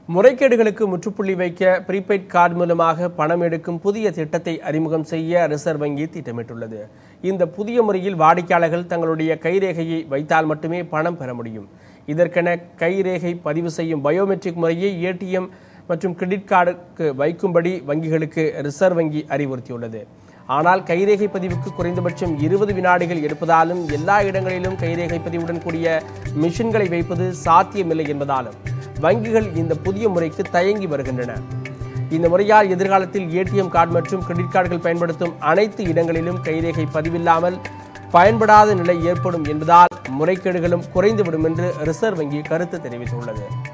முறைகேடுகளுக்கு முற்றுப்புள்ளி வைக்க prepaid card மூலமாக பணம் எடுக்கும் புதிய திட்டத்தை அறிமுகம் செய்ய ரிசர்வ் வங்கி திட்டமிட்டுள்ளது இந்த புதிய முறையில் வாடிக்கையாளர்கள் தங்களுடைய கைரேகையை வைத்தால் மட்டுமே பணம் பெற முடியும் இதற்கென கைரேகை பதிவு செய்யும் பயோமெட்ரிக் முறையை ஏடிஎம் மற்றும் கிரெடிட் கார்டுக்கு வைக்கும்படி வங்கிகளுக்கு ரிசர்வ் வங்கி அறிவுறுத்தியுள்ளது ஆனால் கைரேகை பதிவுக்கு குறைந்தபட்சம் இருபது வினாடிகள் எடுப்பதாலும் எல்லா இடங்களிலும் கைரேகை பதிவுடன் கூடிய மிஷின்களை வைப்பது சாத்தியமில்லை என்பதாலும் வங்கிகள் இந்த புதிய முறைக்கு தயங்கி வருகின்றன இந்த முறையால் எதிர்காலத்தில் ஏடிஎம் கார்டு மற்றும் கிரெடிட் கார்டுகள் பயன்படுத்தும் அனைத்து இடங்களிலும் கைரேகை பதிவில்லாமல் பயன்படாத நிலை ஏற்படும் என்பதால் முறைகேடுகளும் குறைந்துவிடும் என்று ரிசர்வ் வங்கி கருத்து தெரிவித்துள்ளது